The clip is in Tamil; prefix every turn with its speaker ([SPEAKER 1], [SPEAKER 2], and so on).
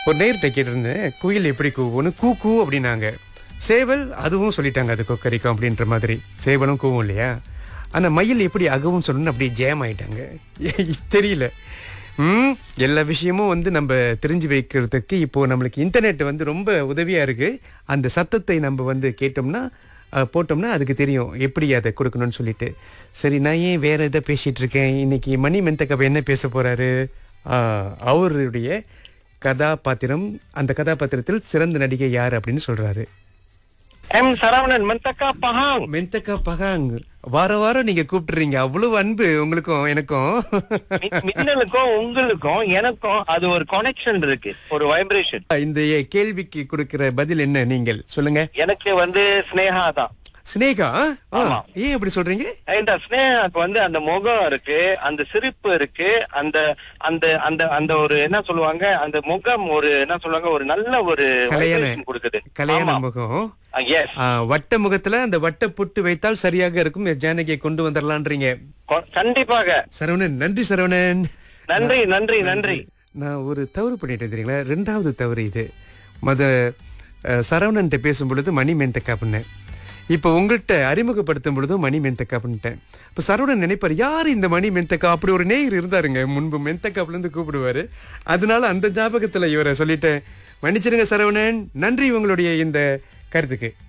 [SPEAKER 1] ஒரு நேர்கிட்ட கேட்டிருந்தேன் குயில் எப்படி கூவும்னு கூ கூ அப்படின்னாங்க சேவல் அதுவும் சொல்லிட்டாங்க அது கொக்கரிக்கும் அப்படின்ற மாதிரி சேவலும் கூவும் இல்லையா ஆனால் மயில் எப்படி அகவும் சொல்லணும்னு அப்படி ஜேம் ஆயிட்டாங்க தெரியல ம் எல்லா விஷயமும் வந்து நம்ம தெரிஞ்சு வைக்கிறதுக்கு இப்போ நம்மளுக்கு இன்டர்நெட் வந்து ரொம்ப உதவியா இருக்கு அந்த சத்தத்தை நம்ம வந்து கேட்டோம்னா அஹ், போட்டோம்னா அதுக்கு தெரியும் எப்படி அதை கொடுக்கணும்னு சொல்லிட்டு சரி நான் ஏன் வேற எதை பேசிட்டு இருக்கேன் இன்னைக்கு மணி மெந்தக்கப் என்ன பேச போறாரு ஆஹ், அவருடைய கதாபாத்திரம் அந்த கதாபாத்திரத்தில் சிறந்த நடிகை யார் அப்படின்னு சொல்றாரு
[SPEAKER 2] M Saravanan Mentakab Pahang
[SPEAKER 1] Mentakab பகாங் வார வாரம் நீங்க கூப்பிட்டுறீங்க அவ்வளவு அன்பு உங்களுக்கும் எனக்கும்
[SPEAKER 2] மி- மின்னலுக்கும் உங்களுக்கும் எனக்கும் அது ஒரு கனெக்ஷன் இருக்கு ஒரு வைப்ரேஷன்
[SPEAKER 1] இந்த கேள்விக்கு கொடுக்கிற பதில் என்ன நீங்கள் சொல்லுங்க
[SPEAKER 2] எனக்கு வந்து ஸ்னேகா தான்
[SPEAKER 1] சினேகா ஆ,
[SPEAKER 2] ஆமா.
[SPEAKER 1] ஏன் அப்படி சொல்றீங்க
[SPEAKER 2] இந்த ஸ்னேகாக்கு வந்து அந்த முகம் இருக்கு அந்த சிரிப்பு இருக்கு அந்த அந்த அந்த அந்த ஒரு என்ன சொல்லுவாங்க அந்த முகம் ஒரு என்ன சொல்லுவாங்க ஒரு நல்ல ஒரு
[SPEAKER 1] கலையான
[SPEAKER 2] vibration கொடுக்குது
[SPEAKER 1] கல்யாண முகம்
[SPEAKER 2] எஸ்
[SPEAKER 1] ஆ, வட்ட முகத்துல அந்த வட்ட புட்டு வைத்தால் சரியாக இருக்கும் எஸ் ஜானகியை கொண்டு வந்துடலான்றீங்க
[SPEAKER 2] கண்டிப்பாக
[SPEAKER 1] சரவணன் நன்றி சரவணன்
[SPEAKER 2] நன்றி நன்றி நன்றி
[SPEAKER 1] நான் ஒரு தவறு பண்ணிட்டேன் தெரியுங்களா ரெண்டாவது தவறு இது மத அஹ், சரவணன்ட்ட பேசும் பொழுது மணி மெந்தக்கா பண்ணேன் இப்போ உங்கள்கிட்ட அறிமுகப்படுத்தும் பொழுதும் மணி மெந்தக்கா பண்ணிட்டேன் இப்போ சரவணன் நினைப்பார் யார் இந்த மணி மெந்தக்கா அப்படி ஒரு நேயர் இருந்தாருங்க முன்பு மெந்தக்காப்லேருந்து கூப்பிடுவாரு அதனால அந்த ஞாபகத்தில் இவரை சொல்லிட்டேன் மன்னிச்சிடுங்க சரவணன் நன்றி உங்களுடைய இந்த கருத்துக்கு